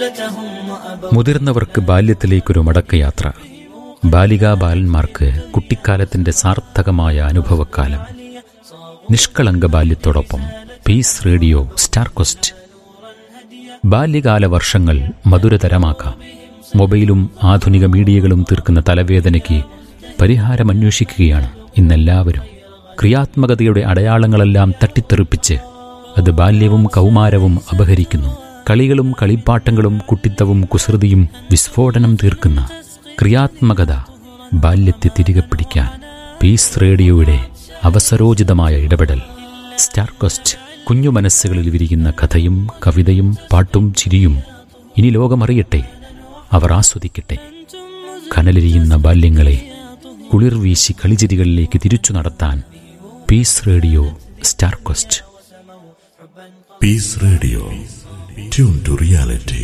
മുതിർന്നവർക്ക് ബാല്യത്തിലേക്കൊരു മടക്കയാത്ര ബാലികാ ബാലന്മാർക്ക് കുട്ടിക്കാലത്തിന്റെ സാർത്ഥകമായ അനുഭവക്കാലം നിഷ്കളങ്ക ബാല്യത്തോടൊപ്പം പീസ് റേഡിയോ സ്റ്റാർ ക്വസ്റ്റ് ബാല്യകാല വർഷങ്ങൾ മധുരതരമാക്കാം മൊബൈലും ആധുനിക മീഡിയകളും തീർക്കുന്ന തലവേദനയ്ക്ക് പരിഹാരമന്വേഷിക്കുകയാണ് ഇന്നെല്ലാവരും ക്രിയാത്മകതയുടെ അടയാളങ്ങളെല്ലാം തട്ടിത്തെറിപ്പിച്ച് അത് ബാല്യവും കൗമാരവും അപഹരിക്കുന്നു കളികളും കളിപ്പാട്ടങ്ങളും കുട്ടിത്തവും കുസൃതിയും വിസ്ഫോടനം തീർക്കുന്ന ക്രിയാത്മകത ബാല്യത്തെ തിരികെ പിടിക്കാൻ പീസ് റേഡിയോയുടെ അവസരോചിതമായ ഇടപെടൽ സ്റ്റാർ ക്വസ്റ്റ് കുഞ്ഞു മനസ്സുകളിൽ വിരിയുന്ന കഥയും കവിതയും പാട്ടും ചിരിയും ഇനി ലോകമറിയട്ടെ അവർ ആസ്വദിക്കട്ടെ കനലിരിയുന്ന ബാല്യങ്ങളെ കുളിർ വീശി കളിചിരികളിലേക്ക് തിരിച്ചു നടത്താൻ peace radio star quest Peace Radio. Tune to reality.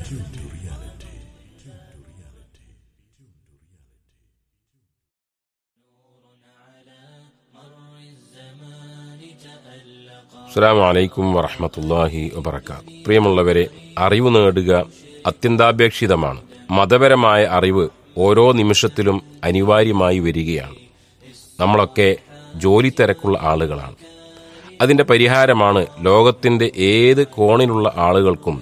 അസ്സാം വലൈക്കും വറഹമത്തല്ലാഹി വബർക്കാത്ത് പ്രിയമുള്ളവരെ അറിവ് നേടുക അത്യന്താപേക്ഷിതമാണ് മതപരമായ അറിവ് ഓരോ നിമിഷത്തിലും അനിവാര്യമായി വരികയാണ് നമ്മളൊക്കെ ജോലി തിരക്കുള്ള ആളുകളാണ് അതിന്റെ പരിഹാരമാണ് ലോകത്തിന്റെ ഏത് കോണിലുള്ള ആളുകൾക്കും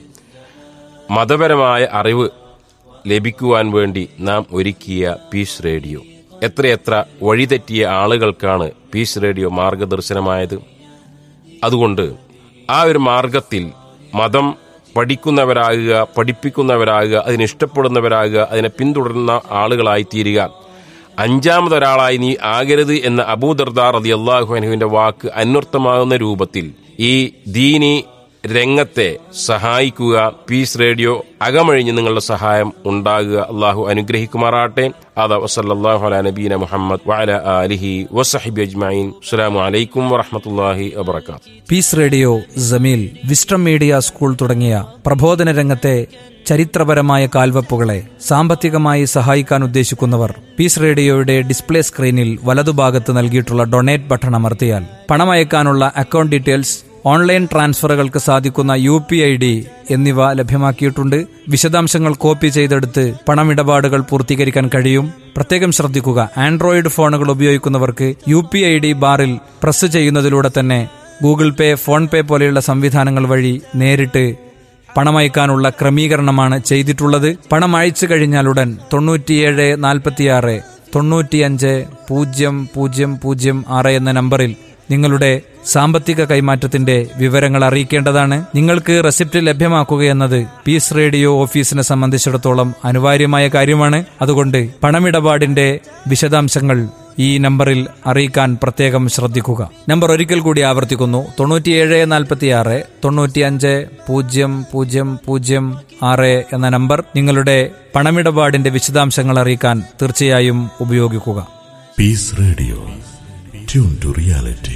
മതപരമായ അറിവ് ലഭിക്കുവാൻ വേണ്ടി നാം ഒരുക്കിയ പീസ് റേഡിയോ എത്രയെത്ര വഴിതെറ്റിയ ആളുകൾക്കാണ് പീസ് റേഡിയോ മാർഗദർശനമായത് അതുകൊണ്ട് ആ ഒരു മാർഗത്തിൽ മതം പഠിക്കുന്നവരാകുക പഠിപ്പിക്കുന്നവരാകുക അതിനെ ഇഷ്ടപ്പെടുന്നവരാകുക അതിനെ പിന്തുടരുന്ന ആളുകളായി തീരുക അഞ്ചാമതൊരാളായി നീ ആകരുത് എന്ന അബൂദർദാർ റതി അള്ളാഹുഅനുവിന്റെ വാക്ക് അന്വർത്ഥമാകുന്ന രൂപത്തിൽ ഈ ദീനി രംഗത്തെ സഹായിക്കുക പീസ് റേഡിയോ അകമഴിഞ്ഞ് നിങ്ങളുടെ സഹായം ഉണ്ടാകുക അള്ളാഹു അനുഗ്രഹിക്കുമാറാട്ടെ അത വസല്ലാഹു അല നബീന മുഹമ്മദ് വഅല ആലിഹി വസഹിബി അജ്മഈൻ അസ്സലാമു അലൈക്കും വറഹ്മത്തുള്ളാഹി വബറകാതുഹു peace radio Jameel wisdom media school തുടങ്ങിയ പ്രബോധന രംഗത്തെ ചരിത്രപരമായ കാൽവെപ്പുകളെ സാമ്പത്തികമായി സഹായിക്കാൻ ഉദ്ദേശിക്കുന്നവർ പീസ് റേഡിയോയുടെ ഡിസ്പ്ലേ സ്ക്രീനിൽ വലതുഭാഗത്ത് നൽകിയിട്ടുള്ള ഡൊണേറ്റ് ബട്ടൺ അമർത്തിയാൽ പണമയക്കാനുള്ള അക്കൗണ്ട് ഡീറ്റെയിൽസ് ഓൺലൈൻ ട്രാൻസ്ഫറുകൾക്ക് സാധിക്കുന്ന യു പി ഐ ഡി എന്നിവ ലഭ്യമാക്കിയിട്ടുണ്ട് വിശദാംശങ്ങൾ കോപ്പി ചെയ്തെടുത്ത് പണമിടപാടുകൾ പൂർത്തീകരിക്കാൻ കഴിയും പ്രത്യേകം ശ്രദ്ധിക്കുക ആൻഡ്രോയിഡ് ഫോണുകൾ ഉപയോഗിക്കുന്നവർക്ക് യു പി ഐ ഡി ബാറിൽ പ്രസ് ചെയ്യുന്നതിലൂടെ തന്നെ ഗൂഗിൾ പേ ഫോൺ പേ പോലെയുള്ള സംവിധാനങ്ങൾ വഴി നേരിട്ട് പണമയക്കാനുള്ള ക്രമീകരണമാണ് ചെയ്തിട്ടുള്ളത് പണം അയച്ചു കഴിഞ്ഞാലുടൻ തൊണ്ണൂറ്റിയേഴ് നാൽപ്പത്തിയാറ് തൊണ്ണൂറ്റിയഞ്ച് പൂജ്യം പൂജ്യം പൂജ്യം ആറ് എന്ന നമ്പറിൽ നിങ്ങളുടെ സാമ്പത്തിക കൈമാറ്റത്തിന്റെ വിവരങ്ങൾ അറിയിക്കേണ്ടതാണ് നിങ്ങൾക്ക് റെസിപ്റ്റ് ലഭ്യമാക്കുക എന്നത് പീസ് റേഡിയോ ഓഫീസിനെ സംബന്ധിച്ചിടത്തോളം അനിവാര്യമായ കാര്യമാണ് അതുകൊണ്ട് പണമിടപാടിന്റെ വിശദാംശങ്ങൾ ഈ നമ്പറിൽ അറിയിക്കാൻ പ്രത്യേകം ശ്രദ്ധിക്കുക നമ്പർ ഒരിക്കൽ കൂടി ആവർത്തിക്കുന്നു തൊണ്ണൂറ്റിയേഴ് നാൽപ്പത്തിയാറ് തൊണ്ണൂറ്റിയഞ്ച് പൂജ്യം പൂജ്യം പൂജ്യം ആറ് എന്ന നമ്പർ നിങ്ങളുടെ പണമിടപാടിന്റെ വിശദാംശങ്ങൾ അറിയിക്കാൻ തീർച്ചയായും ഉപയോഗിക്കുക Peace Radio. Tune to reality.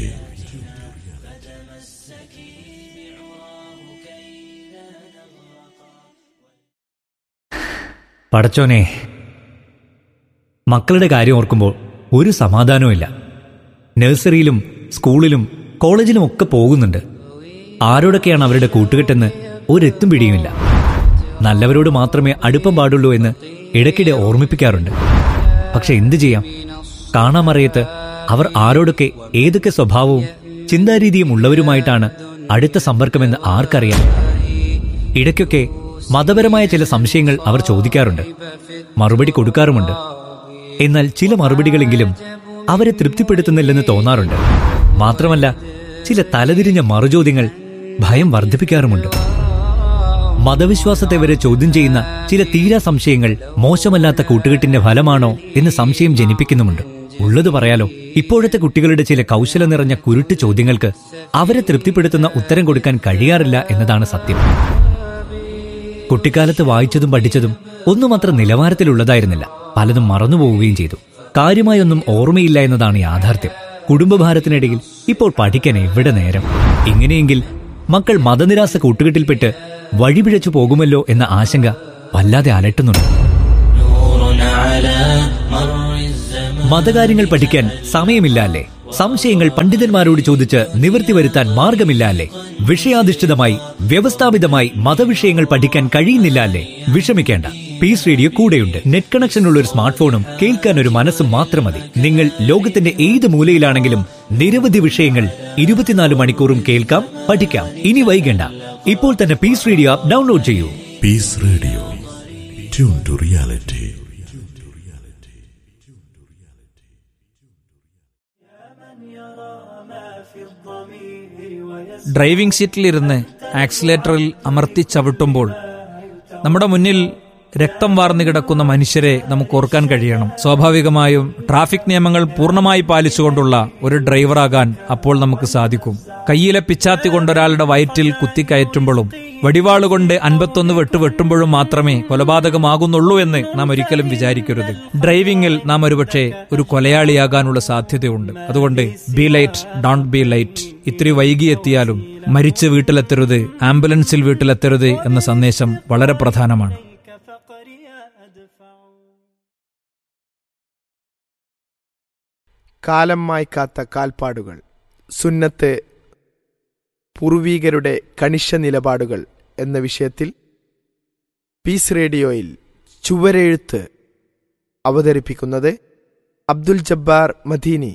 പടച്ചോനെ മക്കളുടെ കാര്യം ഓർക്കുമ്പോൾ ഒരു സമാധാനവുമില്ല നഴ്സറിയിലും സ്കൂളിലും കോളേജിലും ഒക്കെ പോകുന്നുണ്ട് ആരോടൊക്കെയാണ് അവരുടെ കൂട്ടുകെട്ടെന്ന് ഒരെത്തും പിടിയുമില്ല നല്ലവരോട് മാത്രമേ അടുപ്പം പാടുള്ളൂ എന്ന് ഇടയ്ക്കിടെ ഓർമ്മിപ്പിക്കാറുണ്ട് പക്ഷെ എന്തു ചെയ്യാം കാണാമറിയത്ത് അവർ ആരോടൊക്കെ ഏതൊക്കെ സ്വഭാവവും ചിന്താരീതിയും ഉള്ളവരുമായിട്ടാണ് അടുത്ത സമ്പർക്കമെന്ന് ആർക്കറിയാം ഇടയ്ക്കൊക്കെ മതപരമായ ചില സംശയങ്ങൾ അവർ ചോദിക്കാറുണ്ട് മറുപടി കൊടുക്കാറുമുണ്ട് എന്നാൽ ചില മറുപടികളെങ്കിലും അവരെ തൃപ്തിപ്പെടുത്തുന്നില്ലെന്ന് തോന്നാറുണ്ട് മാത്രമല്ല ചില തലതിരിഞ്ഞ മറുചോദ്യങ്ങൾ ഭയം വർദ്ധിപ്പിക്കാറുമുണ്ട് മതവിശ്വാസത്തെ വരെ ചോദ്യം ചെയ്യുന്ന ചില തീരാ സംശയങ്ങൾ മോശമല്ലാത്ത കൂട്ടുകെട്ടിന്റെ ഫലമാണോ എന്ന് സംശയം ജനിപ്പിക്കുന്നുമുണ്ട് ഉള്ളത് പറയാലോ ഇപ്പോഴത്തെ കുട്ടികളുടെ ചില കൗശല നിറഞ്ഞ കുരുട്ട് ചോദ്യങ്ങൾക്ക് അവരെ തൃപ്തിപ്പെടുത്തുന്ന ഉത്തരം കൊടുക്കാൻ കഴിയാറില്ല എന്നതാണ് സത്യം കുട്ടിക്കാലത്ത് വായിച്ചതും പഠിച്ചതും ഒന്നും അത്ര നിലവാരത്തിലുള്ളതായിരുന്നില്ല പലതും മറന്നുപോവുകയും ചെയ്തു കാര്യമായൊന്നും ഓർമ്മയില്ല എന്നതാണ് യാഥാർത്ഥ്യം കുടുംബഭാരത്തിനിടയിൽ ഇപ്പോൾ പഠിക്കാൻ എവിടെ നേരം ഇങ്ങനെയെങ്കിൽ മക്കൾ മതനിരാസ കൂട്ടുകെട്ടിൽപ്പെട്ട് വഴിപിഴച്ചു പോകുമല്ലോ എന്ന ആശങ്ക വല്ലാതെ അലട്ടുന്നുണ്ട് മതകാര്യങ്ങൾ പഠിക്കാൻ സമയമില്ല അല്ലേ സംശയങ്ങൾ പണ്ഡിതന്മാരോട് ചോദിച്ച് നിവൃത്തി വരുത്താൻ മാർഗമില്ല അല്ലേ വിഷയാധിഷ്ഠിതമായി വ്യവസ്ഥാപിതമായി മതവിഷയങ്ങൾ പഠിക്കാൻ കഴിയുന്നില്ല അല്ലേ വിഷമിക്കേണ്ട പീസ് റേഡിയോ കൂടെയുണ്ട് നെറ്റ് കണക്ഷനുള്ള ഒരു സ്മാർട്ട് ഫോണും കേൾക്കാൻ ഒരു മനസ്സും മാത്രം മതി നിങ്ങൾ ലോകത്തിന്റെ ഏത് മൂലയിലാണെങ്കിലും നിരവധി വിഷയങ്ങൾ ഇരുപത്തിനാല് മണിക്കൂറും കേൾക്കാം പഠിക്കാം ഇനി വൈകണ്ട ഇപ്പോൾ തന്നെ പീസ് റേഡിയോ ആപ്പ് ഡൗൺലോഡ് ചെയ്യൂ Peace Radio. Tune to reality. Driving സീറ്റിലിരുന്ന് ആക്സിലേറ്ററിൽ അമർത്തി ചവിട്ടുമ്പോൾ നമ്മുടെ മുന്നിൽ രക്തം വാർന്നു കിടക്കുന്ന മനുഷ്യരെ നമുക്ക് ഓർക്കാൻ കഴിയണം സ്വാഭാവികമായും ട്രാഫിക് നിയമങ്ങൾ പൂർണ്ണമായി പാലിച്ചുകൊണ്ടുള്ള ഒരു ഡ്രൈവറാകാൻ അപ്പോൾ നമുക്ക് സാധിക്കും കയ്യിലെ പിച്ചാത്തി കൊണ്ടൊരാളുടെ വയറ്റിൽ കുത്തിക്കയറ്റുമ്പോഴും വടിവാളുകൊണ്ട് അൻപത്തൊന്ന് വെട്ട് വെട്ടുമ്പോഴും മാത്രമേ കൊലപാതകമാകുന്നുള്ളൂ എന്ന് നാം ഒരിക്കലും വിചാരിക്കരുത് ഡ്രൈവിംഗിൽ നാം ഒരുപക്ഷെ ഒരു കൊലയാളിയാകാനുള്ള സാധ്യതയുണ്ട് അതുകൊണ്ട് be late don't be late ഇത്തിരി വൈകിയെത്തിയാലും മരിച്ച് വീട്ടിലെത്തരുത് ആംബുലൻസിൽ വീട്ടിലെത്തരുത് എന്ന സന്ദേശം വളരെ പ്രധാനമാണ് കാലം മായ്ക്കാത്ത കാൽപ്പാടുകൾ സുന്നത്ത് പൂർവീകരുടെ കണിശ നിലപാടുകൾ എന്ന വിഷയത്തിൽ പീസ് റേഡിയോയിൽ ചുവരെഴുത്ത് അവതരിപ്പിക്കുന്നത് അബ്ദുൽ ജബ്ബാർ മദീനി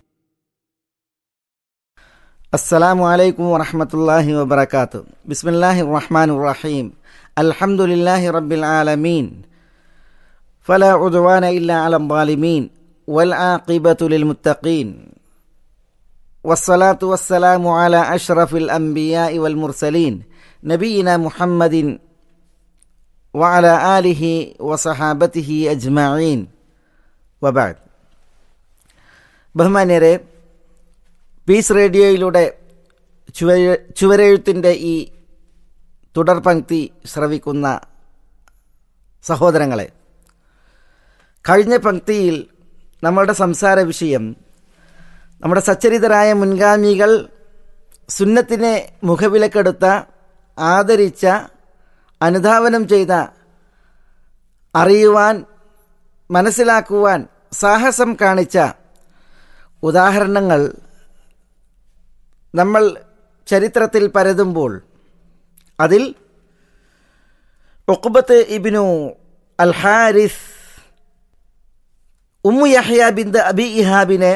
السلام عليكم ورحمة الله وبركاته بسم الله الرحمن الرحيم الحمد لله رب العالمين فلا عدوان إلا على الظالمين والعاقبة للمتقين والصلاة والسلام على أشرف الأنبياء والمرسلين نبينا محمد وعلى آله وصحابته أجمعين وبعد ബഹുമാന്യരെ പീസ് റേഡിയോയിലൂടെ ചുവര ചുവരെഴുത്തിൻ്റെ ഈ തുടർപങ്ക്തി ശ്രവിക്കുന്ന സഹോദരങ്ങളെ കഴിഞ്ഞ പങ്ക്തിയിൽ നമ്മളുടെ സംസാര വിഷയം നമ്മുടെ സച്ചരിതരായ മുൻഗാമികൾ സുന്നത്തിനെ മുഖവിലക്കെടുത്ത ആദരിച്ച അനുധാവനം ചെയ്ത അറിയുവാൻ മനസ്സിലാക്കുവാൻ സാഹസം കാണിച്ച ഉദാഹരണങ്ങൾ നമ്മൾ ചരിത്രത്തിൽ പരതുമ്പോൾ അതിൽ Uqbah ibn al Harith Umm Yahya bint Abi ഇഹാബിനെ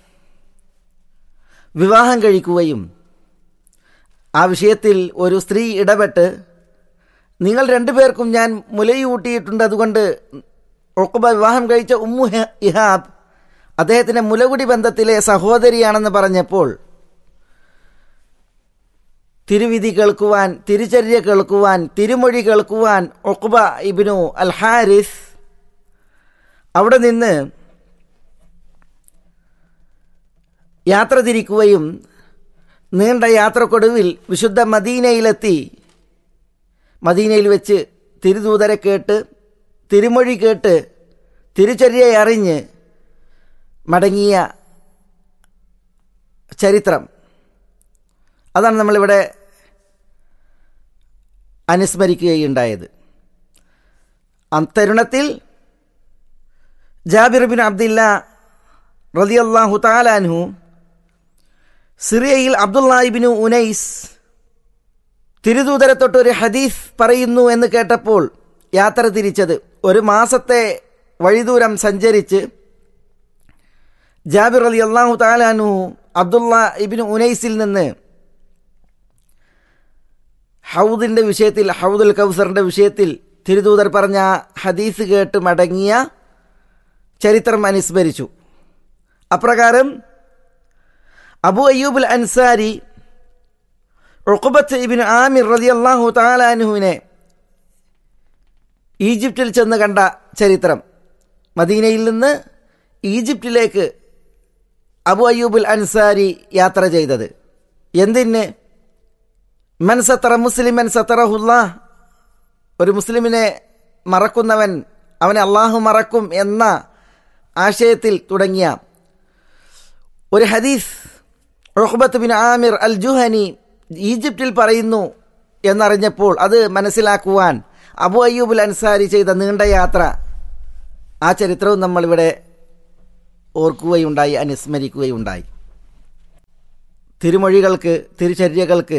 വിവാഹം കഴിക്കുകയും ആ വിഷയത്തിൽ ഒരു സ്ത്രീ ഇടപെട്ട് നിങ്ങൾ രണ്ടുപേർക്കും ഞാൻ മുലയൂട്ടിയിട്ടുണ്ട് അതുകൊണ്ട് ഒക്കുബ വിവാഹം കഴിച്ച ഉമ്മു ഹ- ഇഹാബ് അദ്ദേഹത്തിൻ്റെ മുലകുടി ബന്ധത്തിലെ സഹോദരിയാണെന്ന് പറഞ്ഞപ്പോൾ തിരുവിധി കേൾക്കുവാൻ തിരുചര്യ കേൾക്കുവാൻ തിരുമൊഴി കേൾക്കുവാൻ ഒക്കുബ ഇബിനു അൽ ഹാരിസ് അവിടെ നിന്ന് യാത്ര തിരിക്കുകയും നീണ്ട യാത്രക്കൊടുവിൽ വിശുദ്ധ മദീനയിലെത്തി മദീനയിൽ വെച്ച് തിരുദൂതരെ കേട്ട് തിരുമൊഴി കേട്ട് തിരുചര്യയെ അറിഞ്ഞ് മടങ്ങിയ ചരിത്രം അതാണ് നമ്മളിവിടെ അനുസ്മരിക്കുകയുണ്ടായത് അത്തരുണത്തിൽ ജാബിർ ബിൻ അബ്ദില്ല റതിയല്ലാഹു താലാൻഹു സിറിയയിൽ അബ്ദുല്ലാഹിബിനു ഉനൈസ് തിരുദൂതരെ തൊട്ട് ഒരു ഹദീസ് പറയുന്നു എന്ന് കേട്ടപ്പോൾ യാത്ര തിരിച്ചത് ഒരു മാസത്തെ വഴിദൂരം സഞ്ചരിച്ച് ജാബിർ അലി അള്ളാഹു താലാനു അബ്ദുള്ള ഇബിന് ഉനൈസിൽ നിന്ന് ഹൗദിൻ്റെ വിഷയത്തിൽ ഹൗദുൽ കൗസറിൻ്റെ വിഷയത്തിൽ തിരുദൂതർ പറഞ്ഞ ആ ഹദീസ് കേട്ട് മടങ്ങിയ ചരിത്രം അനുസ്മരിച്ചു അപ്രകാരം അബു അയ്യൂബുൽ അൻസാരി ഉഖബത്ത് ഇബിൻ ആമിർ റതി അള്ളാഹു താലാനുവിനെ ഈജിപ്തിൽ ചെന്ന് കണ്ട ചരിത്രം മദീനയിൽ നിന്ന് ഈജിപ്തിലേക്ക് അബു അയ്യൂബുൽ അൻസാരി യാത്ര ചെയ്തത് എന്തിന് മൻ സത്തറ മുസ്ലിമൻ സത്തറഹുല്ല ഒരു മുസ്ലിമിനെ മറക്കുന്നവൻ അവനെ അള്ളാഹു മറക്കും എന്ന ആശയത്തിൽ തുടങ്ങിയ ഒരു ഹദീസ് റഹ്ബത്ത് ബിൻ ആമിർ അൽ ജുഹനി ഈജിപ്തിൽ പറയുന്നു എന്നറിഞ്ഞപ്പോൾ അത് മനസ്സിലാക്കുവാൻ അബു അയ്യൂബുൽ അൻസാരി ചെയ്ത നീണ്ട യാത്ര ആ ചരിത്രവും നമ്മളിവിടെ ഓർക്കുകയുണ്ടായി അനുസ്മരിക്കുകയുണ്ടായി തിരുമൊഴികൾക്ക് തിരുചര്യകൾക്ക്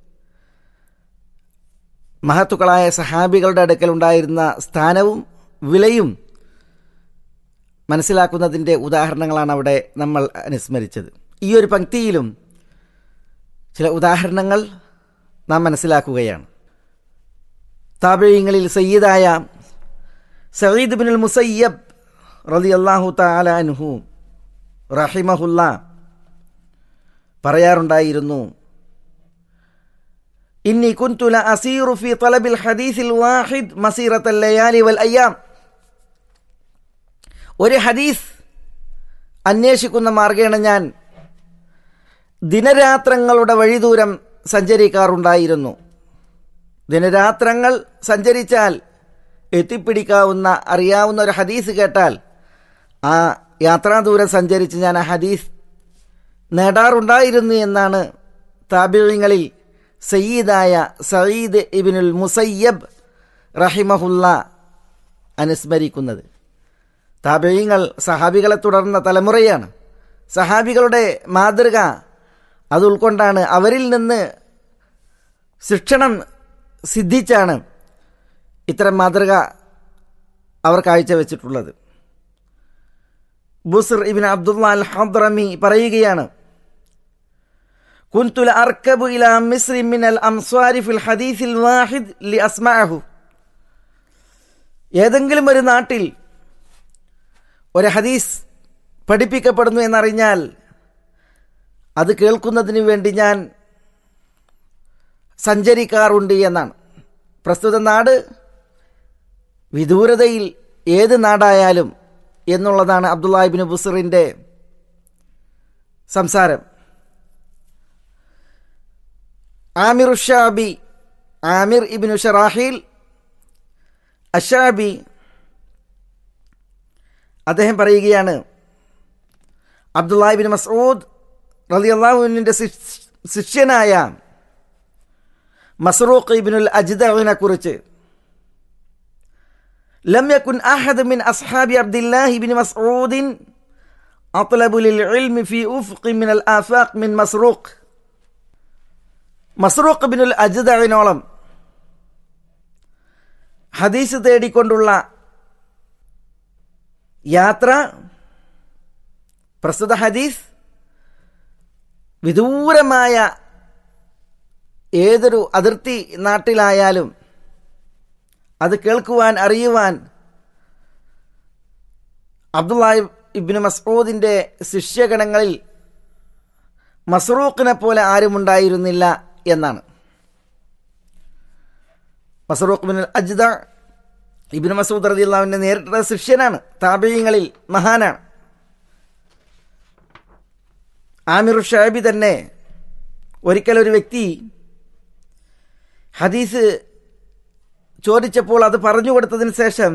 മഹത്തുക്കളായ സഹാബികളുടെ അടുക്കൽ ഉണ്ടായിരുന്ന സ്ഥാനവും വിലയും മനസ്സിലാക്കുന്നതിൻ്റെ ഉദാഹരണങ്ങളാണ് അവിടെ നമ്മൾ അനുസ്മരിച്ചത് ഈ ഒരു പങ്ക്തിയിലും ചില ഉദാഹരണങ്ങൾ നാം മനസ്സിലാക്കുകയാണ് താപഴയങ്ങളിൽ സയ്യിദായ സയ്യിദ് ബിനുൽ മുസയ്യബ് റലി അള്ളാഹു താലാൻഹു റഹിമഹുല്ല പറയാറുണ്ടായിരുന്നു ഇന്നി കുൻതുല അസീറു ഫി തലബിൽ ഹദീസിൽ വാഹിദ് മസീറത്തൽ ലയാലി വൽ അയ്യാം ഒരു ഹദീസ് അന്വേഷിക്കുന്ന മാർഗേണ ഞാൻ ദിനരാത്രങ്ങളുടെ വഴിദൂരം സഞ്ചരിക്കാറുണ്ടായിരുന്നു ദിനരാത്രങ്ങൾ സഞ്ചരിച്ചാൽ എത്തിപ്പിടിക്കാവുന്ന അറിയാവുന്ന ഒരു ഹദീസ് കേട്ടാൽ ആ യാത്രാദൂരം സഞ്ചരിച്ച് ഞാൻ ആ ഹദീസ് നേടാറുണ്ടായിരുന്നു എന്നാണ് താബിയങ്ങളിൽ സയ്യിദായ സയ്യിദ് ഇബിനുൽ മുസയ്യബ് റഹിമഹുല്ല അനുസ്മരിക്കുന്നത് താബിയങ്ങൾ സഹാബികളെ തുടർന്ന തലമുറയാണ് സഹാബികളുടെ മാതൃക അത് ഉൾക്കൊണ്ടാണ് അവരിൽ നിന്ന് ശിക്ഷണം സിദ്ധിച്ചാണ് ഇത്തരം മാതൃക അവർ കാഴ്ചവെച്ചിട്ടുള്ളത് ബുസർ ഇബിൻ അബ്ദുള്ള അൽ ഹദ്റമി പറയുകയാണ് കുൻതുല അർക്കബു ഇല മിസ്രി മിൻ അൽ അംസ്വാരി ഫിൽ ഹദീസിൽ വാഹിദ് ലി അസ്മാഹു ഏതെങ്കിലും ഒരു നാട്ടിൽ ഒരു ഹദീസ് പഠിപ്പിക്കപ്പെടുന്നു എന്നറിഞ്ഞാൽ അത് കേൾക്കുന്നതിന് വേണ്ടി ഞാൻ സഞ്ചരിക്കാറുണ്ട് എന്നാണ് പ്രസ്തുത നാട് വിദൂരതയിൽ ഏത് നാടായാലും എന്നുള്ളതാണ് അബ്ദുല്ലാഹിബിൻ ബുസറിൻ്റെ സംസാരം ആമിർ ഷാബി ആമിർ ഇബിനു ഷറാഹിൽ അഷാബി അദ്ദേഹം പറയുകയാണ് അബ്ദുല്ലാഹിബിൻ മസൂദ് റലി അള്ളാഹുവിൻ്റെ ശിഷ്യനായ മസ്റൂഖ് ഇബിനുൽ അജ്ദവിനെ കുറിച്ച് لم يكن أحد من أصحاب عبد الله بن مسعود أطلب للعلم في أفق من الآفاق من مسروق മസ്റൂഖ് ബിനുൽ അജ്ദവിനോളം ഹദീസ് തേടിക്കൊണ്ടുള്ള യാത്ര പ്രസ്തുത ഹദീസ് വിദൂരമായ ഏതൊരു അതിർത്തി നാട്ടിലായാലും അത് കേൾക്കുവാൻ അറിയുവാൻ അബ്ദുല്ലാഹി ഇബിന് മസ്ഊദിൻ്റെ ശിഷ്യഗണങ്ങളിൽ മസ്റൂഖിനെ പോലെ ആരുമുണ്ടായിരുന്നില്ല എന്നാണ് Masruq bin Ajda ibn Masud റതി അള്ളാഹുവിൻ്റെ നേരിട്ടുള്ള ശിഷ്യനാണ് താപീയങ്ങളിൽ മഹാനാണ് ആമിർ ഷാബി തന്നെ ഒരിക്കൽ ഒരു വ്യക്തി ഹദീസ് ചോദിച്ചപ്പോൾ അത് പറഞ്ഞു കൊടുത്തതിന് ശേഷം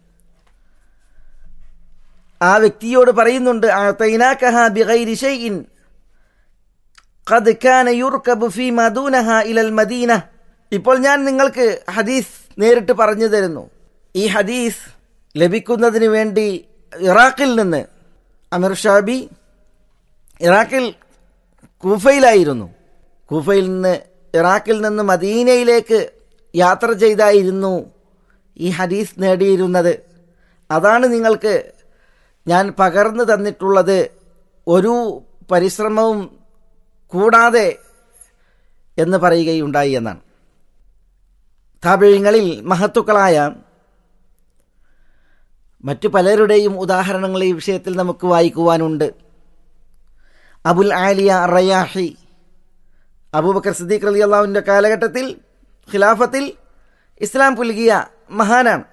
ആ വ്യക്തിയോട് പറയുന്നുണ്ട് "അഅതൈനാകഹ ബിഗൈരി ശൈഇൻ ഖദ് കാന യുർകബു ഫീമാ ദൂനഹ ഇലൽ മദീന ഇപ്പോൾ ഞാൻ നിങ്ങൾക്ക് ഹദീസ് നേരിട്ട് പറഞ്ഞു തരുന്നു ഈ ഹദീസ് ലഭിക്കുന്നതിന് വേണ്ടി ഇറാഖിൽ നിന്ന് അമീർ ഷാബി ഇറാഖിൽ കൂഫയിലായിരുന്നു കൂഫയിൽ നിന്ന് ഇറാഖിൽ നിന്ന് മദീനയിലേക്ക് യാത്ര ചെയ്തായിരുന്നു ഈ ഹദീസ് നേടിയിരുന്നത് അതാണ് നിങ്ങൾക്ക് ഞാൻ പകർന്നു തന്നിട്ടുള്ളത് ഒരു പരിശ്രമവും കൂടാതെ എന്ന് പറയുകയുണ്ടായി എന്നാണ് താപഴങ്ങളിൽ മഹത്തുക്കളായ മറ്റു പലരുടെയും ഉദാഹരണങ്ങൾ ഈ വിഷയത്തിൽ നമുക്ക് വായിക്കുവാനുണ്ട് അബുൽ ആലിയ റയാഹി അബൂബക്കർ സിദ്ദീഖ് അലി അള്ളാഹുവിൻ്റെ കാലഘട്ടത്തിൽ ഖിലാഫത്തിൽ ഇസ്ലാം പുൽകിയ മഹാനാണ്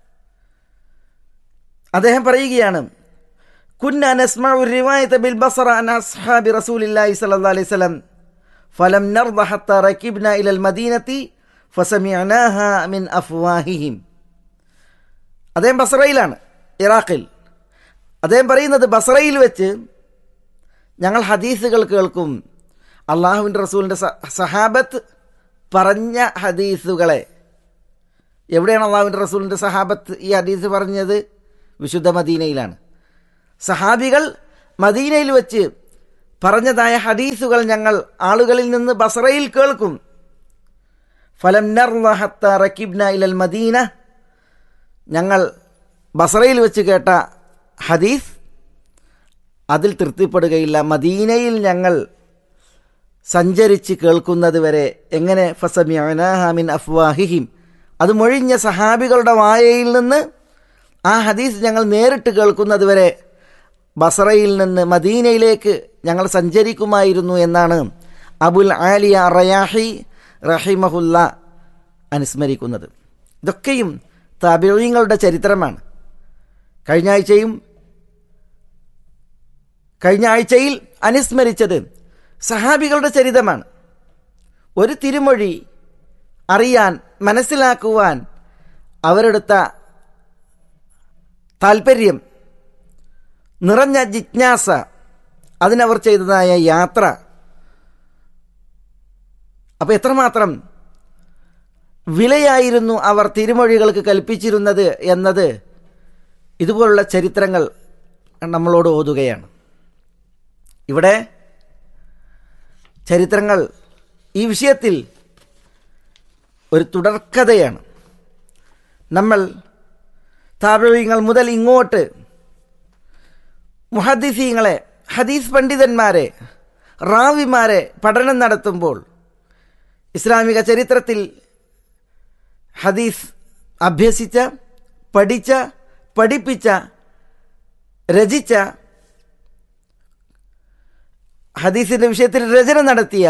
അദ്ദേഹം പറയുകയാണ് കുന്ന നസ്മഉ റിവായത ബിൽ ബസറ അൻ അസ്ഹാബി റസൂലില്ലാഹി സ്വല്ലല്ലാഹി അലൈഹി വസല്ലം ഫലം നർദ ഹത്ത റകിബ്ന ഇലൽ മദീനത്തി ഫസമിഅനാഹ മിൻ അഫ്വാഹിഹിം അദ്ദേഹം ബസറയിലാണ് ഇറാഖിൽ അദ്ദേഹം പറയുന്നത് ബസറയിൽ വെച്ച് ഞങ്ങൾ ഹദീസുകൾ കേൾക്കും അള്ളാഹുവിൻ്റെ റസൂലിൻ്റെ സഹാബത്ത് പറഞ്ഞ ഹദീസുകളെ എവിടെയാണ് അള്ളാഹുവിൻ്റെ റസൂലിൻ്റെ സഹാബത്ത് ഈ ഹദീസ് പറഞ്ഞത് വിശുദ്ധ മദീനയിലാണ് സഹാബികൾ മദീനയിൽ വെച്ച് പറഞ്ഞതായ ഹദീസുകൾ ഞങ്ങൾ ആളുകളിൽ നിന്ന് ബസറയിൽ കേൾക്കും ഫലം നർഹത്ത റക്കിബ്ന ഇലൽ മദീന ഞങ്ങൾ ബസറയിൽ വെച്ച് കേട്ട ഹദീസ് അതിൽ തൃപ്തിപ്പെടുകയില്ല മദീനയിൽ ഞങ്ങൾ സഞ്ചരിച്ച് കേൾക്കുന്നത് വരെ എങ്ങനെ ഫസമിൻ അഫ്വാഹിഹിം അത് മൊഴിഞ്ഞ സഹാബികളുടെ വായയിൽ നിന്ന് ആ ഹദീസ് ഞങ്ങൾ നേരിട്ട് കേൾക്കുന്നത് വരെ ബസറയിൽ നിന്ന് മദീനയിലേക്ക് ഞങ്ങൾ സഞ്ചരിക്കുമായിരുന്നു എന്നാണ് അബുൽ ആലിയ റയാഹി റഹിമഹുല്ല അനുസ്മരിക്കുന്നത് ഇതൊക്കെയും താബിഴങ്ങളുടെ ചരിത്രമാണ് കഴിഞ്ഞ ആഴ്ചയും കഴിഞ്ഞ ആഴ്ചയിൽ അനുസ്മരിച്ചത് സഹാബികളുടെ ചരിതമാണ് ഒരു തിരുമൊഴി അറിയാൻ മനസ്സിലാക്കുവാൻ അവരെടുത്ത താൽപ്പര്യം നിറഞ്ഞ ജിജ്ഞാസ അതിനവർ ചെയ്തതായ യാത്ര അപ്പം എത്രമാത്രം വിലയായിരുന്നു അവർ തിരുമൊഴികൾക്ക് കൽപ്പിച്ചിരുന്നത് എന്നത് ഇതുപോലുള്ള ചരിത്രങ്ങൾ നമ്മളോട് ഓതുകയാണ് ഇവിടെ ചരിത്രങ്ങൾ ഈ വിഷയത്തിൽ ഒരു തുടർക്കഥയാണ് നമ്മൾ താപവ്യങ്ങൾ മുതൽ ഇങ്ങോട്ട് മുഹദ്ദിസീങ്ങളെ ഹദീസ് പണ്ഡിതന്മാരെ റാവിമാരെ പഠനം നടത്തുമ്പോൾ ഇസ്ലാമിക ചരിത്രത്തിൽ ഹദീസ് അഭ്യസിച്ച പഠിച്ച പഠിപ്പിച്ച രചിച്ച ഹദീസിന്റെ വിഷയത്തിൽ രചന നടത്തിയ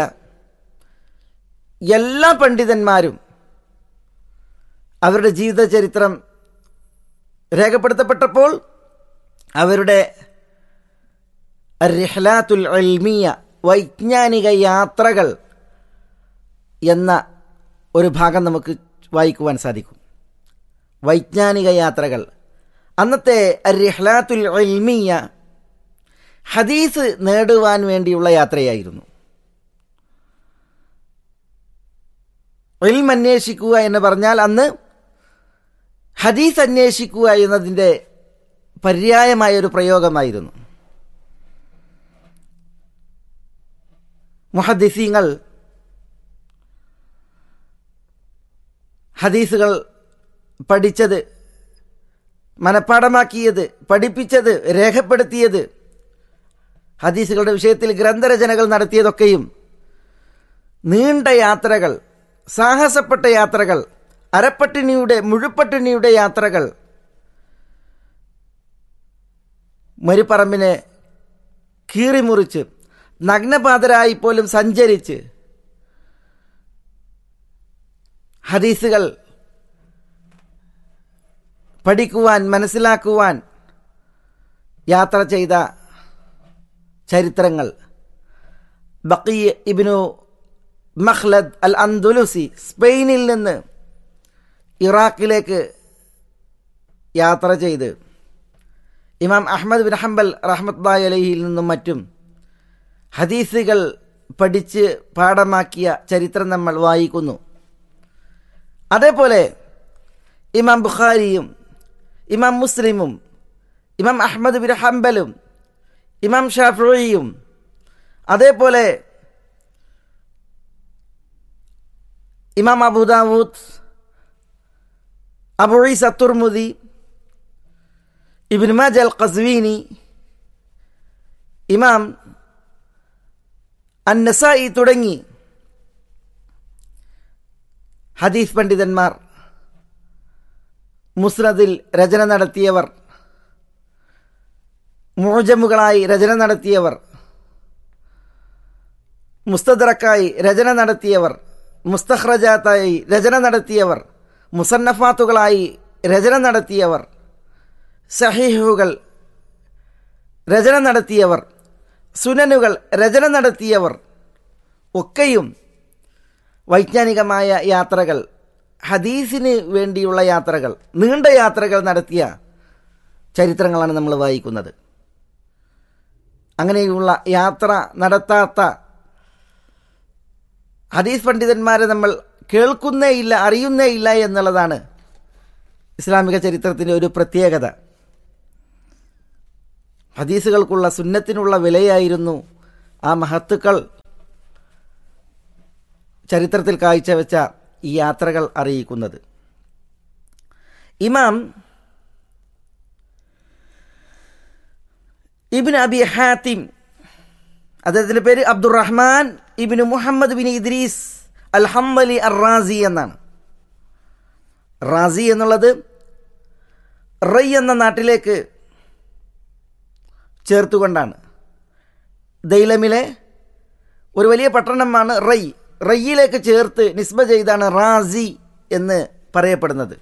എല്ലാ പണ്ഡിതന്മാരും അവരുടെ ജീവിത ചരിത്രം രേഖപ്പെടുത്തപ്പെട്ടപ്പോൾ അവരുടെ റിഹ്ലാത്തുൽ അൽമിയ വൈജ്ഞാനിക യാത്രകൾ എന്ന ഒരു ഭാഗം നമുക്ക് വായിക്കുവാൻ സാധിക്കും വൈജ്ഞാനിക യാത്രകൾ അന്നത്തെ റിഹ്ലാത്തുൽ അൽമിയ ഹദീസ് നേടുവാൻ വേണ്ടിയുള്ള യാത്രയായിരുന്നു ഇൽം അന്വേഷിക്കുക എന്ന് പറഞ്ഞാൽ അന്ന് ഹദീസ് അന്വേഷിക്കുക എന്നതിൻ്റെ പര്യായമായ ഒരു പ്രയോഗമായിരുന്നു മുഹദ്ദിസീങ്ങൾ ഹദീസുകൾ പഠിച്ചത് മനഃപ്പാടമാക്കിയത് പഠിപ്പിച്ചത് രേഖപ്പെടുത്തിയത് ഹദീസുകളുടെ വിഷയത്തിൽ ഗ്രന്ഥരചനകൾ നടത്തിയതൊക്കെയും നീണ്ട യാത്രകൾ സാഹസപ്പെട്ട യാത്രകൾ അരപ്പട്ടിണിയുടെ മുഴുപ്പട്ടിണിയുടെ യാത്രകൾ മരുപ്പറമ്പിനെ കീറിമുറിച്ച് നഗ്നപാതരായി പോലും സഞ്ചരിച്ച് ഹദീസുകൾ പഠിക്കുവാൻ മനസ്സിലാക്കുവാൻ യാത്ര ചെയ്ത ചരിത്രങ്ങൾ ബക്കി ഇബിനു മഹ്ലദ് അൽ അന്തുലുസി സ്പെയിനിൽ നിന്ന് ഇറാഖിലേക്ക് യാത്ര ചെയ്ത് ഇമാം അഹമ്മദ് ബിൻ ഹംബൽ റഹ്മത്ലായി അലഹിയിൽ നിന്നും മറ്റും ഹദീസുകൾ പഠിച്ച് പാഠമാക്കിയ ചരിത്രം നമ്മൾ വായിക്കുന്നു അതേപോലെ ഇമാം ബുഖാരിയും ഇമാം മുസ്ലിമും ഇമാം അഹമ്മദ് ബിൻ ഹംബലും ഇമാം ഷാഫിയും അതേപോലെ ഇമാം അബുദാവൂദ് അബുഈസ് അത്തുർമുദി ഇബിൻ മാജ് അൽ ഖസ്വീനി ഇമാം അന്നസായി തുടങ്ങി ഹദീസ് പണ്ഡിതന്മാർ മുസ്നദിൽ രചന നടത്തിയവർ മോജമുകളായി രചന നടത്തിയവർ മുസ്തദറക്കായി രചന നടത്തിയവർ മുസ്തഖ്റജാത്തായി രചന നടത്തിയവർ മുസന്നഫാത്തുകളായി രചന നടത്തിയവർ സഹീഹുകൾ രചന നടത്തിയവർ സുനനുകൾ രചന നടത്തിയവർ ഒക്കെയും വൈജ്ഞാനികമായ യാത്രകൾ ഹദീസിന് വേണ്ടിയുള്ള യാത്രകൾ നീണ്ട യാത്രകൾ നടത്തിയ ചരിത്രങ്ങളാണ് നമ്മൾ വായിക്കുന്നത് അങ്ങനെയുള്ള യാത്ര നടത്താത്ത ഹദീസ് പണ്ഡിതന്മാരെ നമ്മൾ കേൾക്കുന്നേ ഇല്ല അറിയുന്നേ ഇല്ല എന്നുള്ളതാണ് ഇസ്ലാമിക ചരിത്രത്തിൻ്റെ ഒരു പ്രത്യേകത ഹദീസുകൾക്കുള്ള സുന്നത്തിനുള്ള വിലയായിരുന്നു ആ മഹത്തുക്കൾ ചരിത്രത്തിൽ കാഴ്ചവെച്ച ഈ യാത്രകൾ അറിയിക്കുന്നത് ഇമാം ഇബിൻ അബി ഹാത്തിം അദ്ദേഹത്തിൻ്റെ പേര് Abdurrahman ibn Muhammad bin Idris al Hanbali ar Razi എന്നാണ് റാസി എന്നുള്ളത് റൈ എന്ന നാട്ടിലേക്ക് ചേർത്തുകൊണ്ടാണ് ദൈലമിലെ ഒരു വലിയ പട്ടണമാണ് റൈ റയ്യിലേക്ക് ചേർത്ത് നിസ്ബ ചെയ്താണ് റാസി എന്ന് പറയപ്പെടുന്നത്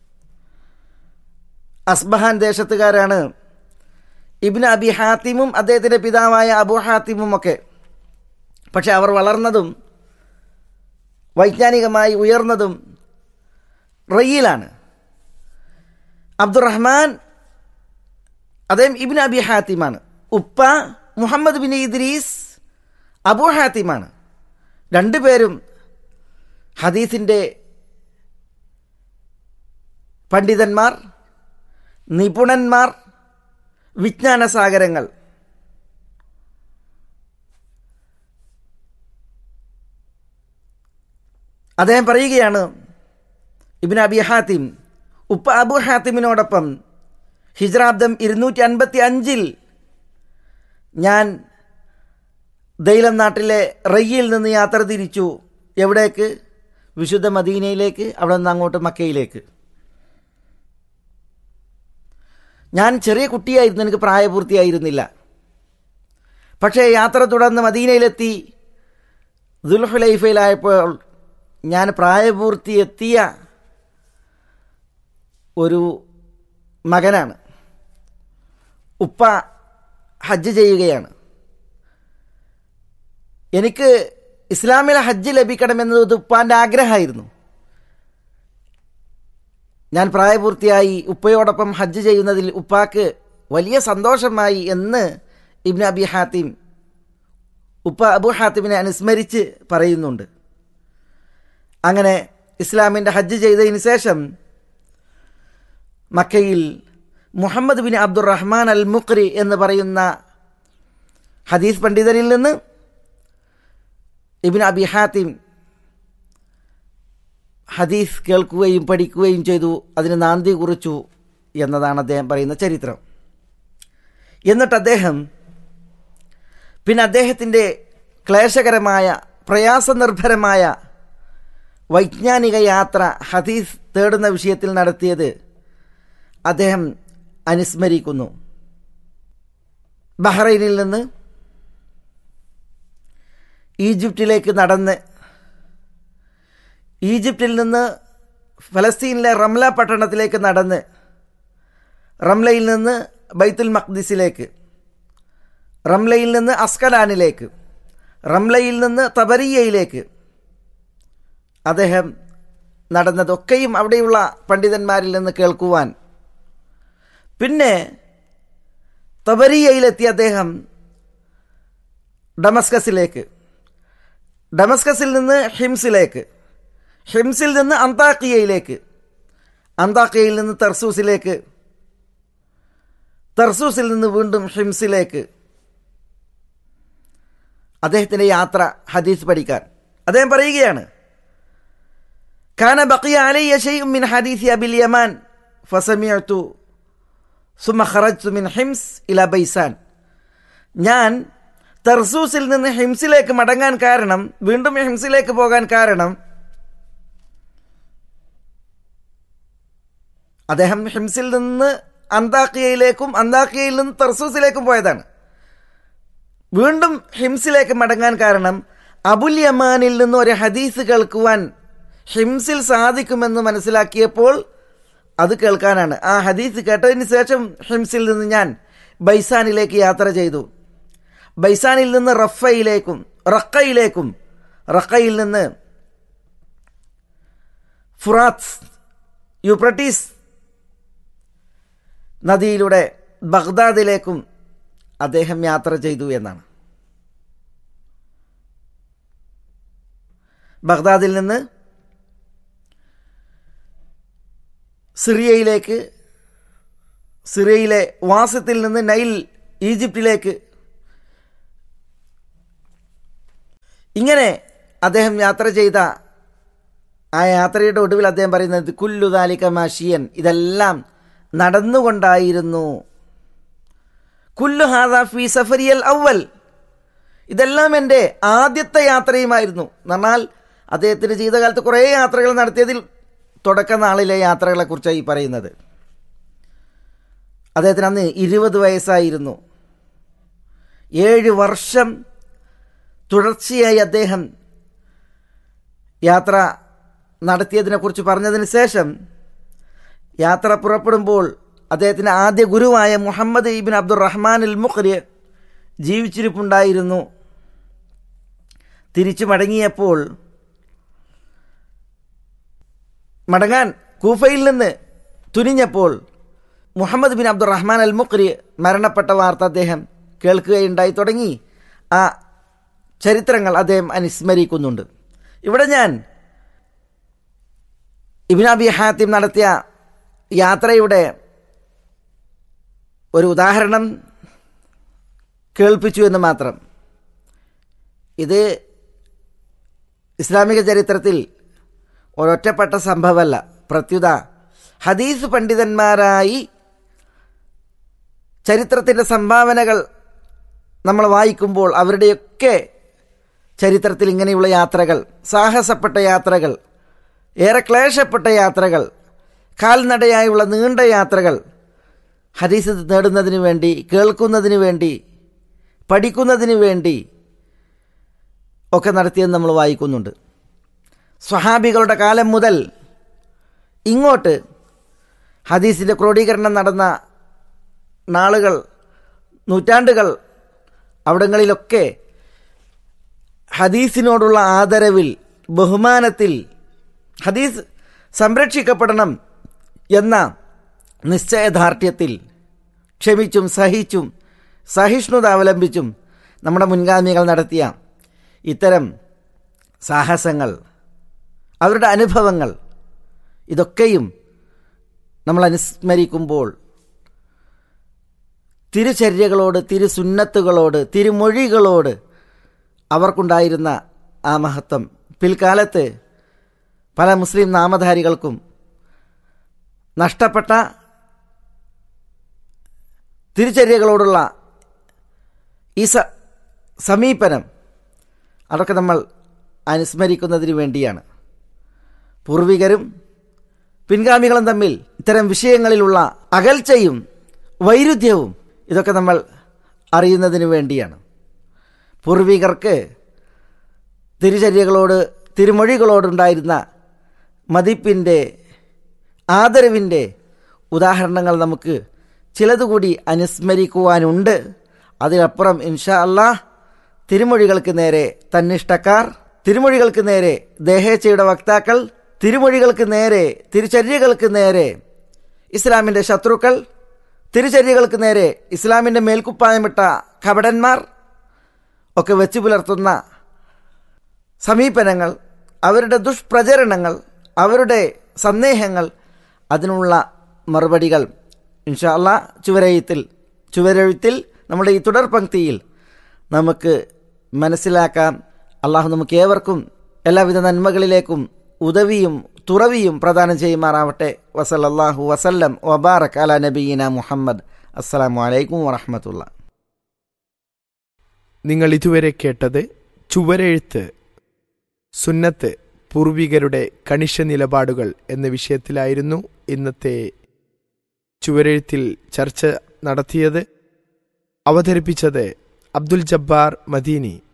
അസ്ബഹാൻ ദേശത്തുകാരാണ് ഇബ്ന അബി ഹാത്തിമും അദ്ദേഹത്തിൻ്റെ പിതാവായ അബു ഹാത്തിമും ഒക്കെ പക്ഷെ അവർ വളർന്നതും വൈജ്ഞാനികമായി ഉയർന്നതും റയ്യിലാണ് അബ്ദുറഹ്മാൻ അദ്ദേഹം ഇബിൻ അബി ഹാത്തിമാണ് ഉപ്പ മുഹമ്മദ് ബിൻ ഇദ്രീസ് അബു ഹാത്തിമാണ് രണ്ടുപേരും ഹദീസിൻ്റെ പണ്ഡിതന്മാർ നിപുണന്മാർ വിജ്ഞാന സാഗരങ്ങൾ അദ്ദേഹം പറയുകയാണ് ഇബിൻ അബി ഹാത്തിം ഉപ്പ അബു ഹാത്തിമിനോടൊപ്പം ഹിജ്രാബ്ദം ഇരുന്നൂറ്റി അൻപത്തി അഞ്ചിൽ ഞാൻ ദൈലം നാട്ടിലെ റയ്യിൽ നിന്ന് യാത്ര തിരിച്ചു എവിടേക്ക് വിശുദ്ധ മദീനയിലേക്ക് അവിടെ നിന്ന് അങ്ങോട്ട് മക്കയിലേക്ക് ഞാൻ ചെറിയ കുട്ടിയായിരുന്നു എനിക്ക് പ്രായപൂർത്തിയായിരുന്നില്ല പക്ഷേ യാത്ര തുടർന്ന് മദീനയിലെത്തി ദുൽഹുലൈഫയിലായപ്പോൾ ഞാൻ പ്രായപൂർത്തി എത്തിയ ഒരു മകനാണ് ഉപ്പ ഹജ്ജ് ചെയ്യുകയാണ് എനിക്ക് ഇസ്ലാമിലെ ഹജ്ജ് ലഭിക്കണമെന്നത് ഉപ്പാൻ്റെ ആഗ്രഹമായിരുന്നു ഞാൻ പ്രായപൂർത്തിയായി ഉപ്പയോടൊപ്പം ഹജ്ജ് ചെയ്യുന്നതിൽ ഉപ്പാക്ക് വലിയ സന്തോഷമായി എന്ന് ഇബ്ന അബി ഹാത്തിം ഉപ്പ അബു ഹാത്തിമിനെ അനുസ്മരിച്ച് പറയുന്നുണ്ട് അങ്ങനെ ഇസ്ലാമിൻ്റെ ഹജ്ജ് ചെയ്തതിന് ശേഷം മക്കയിൽ Muhammad bin Abdurrahman al Muqri എന്ന് പറയുന്ന ഹദീസ് പണ്ഡിതരിൽ നിന്ന് ഇബിൻ അബി ഹാത്തിം ഹദീസ് കേൾക്കുകയും പഠിക്കുകയും ചെയ്തു അതിന് നാന്തി കുറിച്ചു എന്നതാണ് അദ്ദേഹം പറയുന്ന ചരിത്രം എന്നിട്ട് അദ്ദേഹം പിന്നെ അദ്ദേഹത്തിൻ്റെ ക്ലേശകരമായ പ്രയാസനിർഭരമായ വൈജ്ഞാനിക യാത്ര ഹദീസ് തേടുന്ന വിഷയത്തിൽ നടത്തിയത് അദ്ദേഹം അനുസ്മരിക്കുന്നു ബഹ്റൈനിൽ നിന്ന് ഈജിപ്തിലേക്ക് നടന്ന് ഈജിപ്തിൽ നിന്ന് ഫലസ്തീനിലെ റംല പട്ടണത്തിലേക്ക് നടന്ന് റംലയിൽ നിന്ന് ബൈത്തുൽ മഖ്ദിസിലേക്ക് റംലയിൽ നിന്ന് അസ്കലാനിലേക്ക് റംലയിൽ നിന്ന് തബരിയയിലേക്ക് അദ്ദേഹം നടന്നതൊക്കെയും അവിടെയുള്ള പണ്ഡിതന്മാരിൽ നിന്ന് കേൾക്കുവാൻ പിന്നെ തബരിയയിലെത്തിയ അദ്ദേഹം ഡമസ്കസിലേക്ക് ഡമസ്കസിൽ നിന്ന് ഹിംസിലേക്ക് ഹിംസിൽ നിന്ന് അന്താക്കിയയിലേക്ക് അന്താക്കിയയിൽ നിന്ന് തർസൂസിലേക്ക് തർസൂസിൽ നിന്ന് വീണ്ടും ഹിംസിലേക്ക് അദ്ദേഹത്തിൻ്റെ യാത്ര ഹദീസ് പഠിക്കാൻ അദ്ദേഹം പറയുകയാണ് കാന ബക്കിയ അലയ്യ ഷെയ്ഉം മിൻ ഹദീസി അബിൽ യമാൻ ഫസമിയത്തു സുമ ഖറജ്തു മിൻ ഹിംസ് ഇല ബൈസാൻ ഞാൻ തർസൂസിൽ നിന്ന് ഹിംസിലേക്ക് മടങ്ങാൻ കാരണം വീണ്ടും ഹിംസിലേക്ക് പോകാൻ കാരണം അദ്ദേഹം ഹിംസിൽ നിന്ന് അന്താക്കിയയിലേക്കും അന്താക്കിയയിൽ നിന്ന് തർസൂസിലേക്കും പോയതാണ് വീണ്ടും ഹിംസിലേക്ക് മടങ്ങാൻ കാരണം അബുൽ യമാനിൽ നിന്ന് ഒരു ഹദീസ് കേൾക്കുവാൻ ഹിംസിൽ സാധിക്കുമെന്ന് മനസ്സിലാക്കിയപ്പോൾ അത് കേൾക്കാനാണ് ആ ഹദീസ് കേട്ടതിന് ശേഷം ഹിംസിൽ നിന്ന് ഞാൻ ബൈസാനിലേക്ക് യാത്ര ചെയ്തു ബൈസാനിൽ നിന്ന് റഫയിലേക്കും റക്കയിലേക്കും റക്കയിൽ നിന്ന് ഫുറാത്ത് യുപ്രട്ടീസ് നദിയിലൂടെ ബഗ്ദാദിലേക്കും അദ്ദേഹം യാത്ര ചെയ്തു എന്നാണ് ബഗ്ദാദിൽ നിന്ന് സിറിയയിലേക്ക് സിറിയയിലെ വാസത്തിൽ നിന്ന് നൈൽ ഈജിപ്തിലേക്ക് ഇങ്ങനെ അദ്ദേഹം യാത്ര ചെയ്ത ആ യാത്രയുടെ ഒടുവിൽ അദ്ദേഹം പറയുന്നത് കുല്ലുദാലിക മാഷിയൻ ഇതെല്ലാം നടന്നുകൊണ്ടായിരുന്നു കുല്ലു ഹാദ ഫി സഫരിയൽ അവൽ ഇതെല്ലാം എൻ്റെ ആദ്യത്തെ യാത്രയുമായിരുന്നു എന്ന് പറഞ്ഞാൽ അദ്ദേഹത്തിൻ്റെ ജീവിതകാലത്ത് കുറേ യാത്രകൾ നടത്തിയതിൽ തുടക്ക നാളിലെ യാത്രകളെ കുറിച്ചാണ് ഈ പറയുന്നത് അദ്ദേഹത്തിന് അന്ന് ഇരുപത് വയസ്സായിരുന്നു ഏഴ് വർഷം തുടർച്ചയായി അദ്ദേഹം യാത്ര നടത്തിയതിനെക്കുറിച്ച് പറഞ്ഞതിന് ശേഷം യാത്ര പുറപ്പെടുമ്പോൾ അദ്ദേഹത്തിൻ്റെ ആദ്യ ഗുരുവായ മുഹമ്മദ് ഇബിൻ അബ്ദുറഹ്മാൻ അൽ മുഖ്രി ജീവിച്ചിരിപ്പുണ്ടായിരുന്നു തിരിച്ചു മടങ്ങിയപ്പോൾ മടങ്ങാൻ കൂഫയിൽ നിന്ന് തുനിഞ്ഞപ്പോൾ Muhammad bin Abdurrahman al Muqri മരണപ്പെട്ട വാർത്ത അദ്ദേഹം കേൾക്കുകയുണ്ടായി തുടങ്ങി ആ ചരിത്രങ്ങൾ അദ്ദേഹം അനുസ്മരിക്കുന്നുണ്ട് ഇവിടെ ഞാൻ ഇബിൻ ഹാത്തിം നടത്തിയ യാത്രയുടെ ഒരു ഉദാഹരണം കേൾപ്പിച്ചു എന്ന് മാത്രം ഇത് ഇസ്ലാമിക ചരിത്രത്തിൽ ഒരൊറ്റപ്പെട്ട സംഭവമല്ല പ്രത്യുത ഹദീസ് പണ്ഡിതന്മാരായി ചരിത്രത്തിൻ്റെ സംഭാവനകൾ നമ്മൾ വായിക്കുമ്പോൾ അവരുടെയൊക്കെ ചരിത്രത്തിൽ ഇങ്ങനെയുള്ള യാത്രകൾ സാഹസപ്പെട്ട യാത്രകൾ ഏറെ ക്ലേശപ്പെട്ട യാത്രകൾ കാൽനടയായുള്ള നീണ്ട യാത്രകൾ ഹദീസ് നേടുന്നതിന് വേണ്ടി കേൾക്കുന്നതിന് വേണ്ടി പഠിക്കുന്നതിന് വേണ്ടി ഒക്കെ നടത്തിയെന്ന് നമ്മൾ വായിക്കുന്നുണ്ട് സ്വഹാബികളുടെ കാലം മുതൽ ഇങ്ങോട്ട് ഹദീസിൻ്റെ ക്രോഡീകരണം നടന്ന നാളുകൾ നൂറ്റാണ്ടുകൾ അവിടങ്ങളിലൊക്കെ ഹദീസിനോടുള്ള ആദരവിൽ ബഹുമാനത്തിൽ ഹദീസ് സംരക്ഷിക്കപ്പെടണം എന്ന നിശ്ചയദാർഢ്യത്തിൽ ക്ഷമിച്ചും സഹിച്ചും സഹിഷ്ണുത അവലംബിച്ചും നമ്മുടെ മുൻഗാമികൾ നടത്തിയ ഇത്തരം സാഹസങ്ങൾ അവരുടെ അനുഭവങ്ങൾ ഇതൊക്കെയും നമ്മൾ അനുസ്മരിക്കുമ്പോൾ തിരുചര്യകളോട് തിരുസുന്നത്തുകളോട് തിരുമൊഴികളോട് അവർക്കുണ്ടായിരുന്ന ആ മഹത്വം പിൽക്കാലത്ത് പല മുസ്ലിം നാമധാരികൾക്കും നഷ്ടപ്പെട്ട തിരുചര്യകളോടുള്ള ഈ സ സമീപനം അതൊക്കെ നമ്മൾ അനുസ്മരിക്കുന്നതിന് വേണ്ടിയാണ് പൂർവികരും പിൻഗാമികളും തമ്മിൽ ഇത്തരം വിഷയങ്ങളിലുള്ള അകൽച്ചയും വൈരുദ്ധ്യവും ഇതൊക്കെ നമ്മൾ അറിയുന്നതിന് വേണ്ടിയാണ് പൂർവികർക്ക് തിരുചര്യകളോട് തിരുമൊഴികളോടുണ്ടായിരുന്ന മതിപ്പിൻ്റെ ആദരവിൻ്റെ ഉദാഹരണങ്ങൾ നമുക്ക് ചിലതുകൂടി അനുസ്മരിക്കുവാനുണ്ട് അതിനപ്പുറം ഇൻഷാ അല്ലാഹ് തിരുമൊഴികൾക്ക് നേരെ തന്നിഷ്ടക്കാർ തിരുമൊഴികൾക്ക് നേരെ ദേഹേച്ഛയുടെ വക്താക്കൾ തിരുമൊഴികൾക്ക് നേരെ തിരുചര്യകൾക്ക് നേരെ ഇസ്ലാമിൻ്റെ ശത്രുക്കൾ തിരുചര്യകൾക്ക് നേരെ ഇസ്ലാമിൻ്റെ മേൽക്കുപ്പായമിട്ട കപടന്മാർ ഒക്കെ വെച്ചു പുലർത്തുന്ന സമീപനങ്ങൾ അവരുടെ ദുഷ്പ്രചരണങ്ങൾ അവരുടെ സന്ദേഹങ്ങൾ അതിനുള്ള മറുപടികൾ ഇൻഷാല്ല ചുവരെഴുത്തിൽ ചുവരെഴുത്തിൽ നമ്മുടെ ഈ തുടർ പങ്ക്തിയിൽ നമുക്ക് മനസ്സിലാക്കാം അള്ളാഹു നമുക്ക് ഏവർക്കും എല്ലാവിധ നന്മകളിലേക്കും ഉദവിയും തുറവിയും പ്രദാനം ചെയ്യുമാറാവട്ടെ വസലല്ലാഹു വസല്ലം വബാറക് അല നബീന മുഹമ്മദ് അസ്സലാമു അലൈക്കും വറഹമത്തുള്ള നിങ്ങൾ ഇതുവരെ കേട്ടത് ചുവരെഴുത്ത് സുന്നത്ത് പൂർവികരുടെ കണിശ നിലപാടുകൾ എന്ന വിഷയത്തിലായിരുന്നു ഇന്നത്തെ ചുവരെഴുത്തിൽ ചർച്ച നടത്തിയത് അവതരിപ്പിച്ചത് അബ്ദുൽ ജബ്ബാർ മദീനി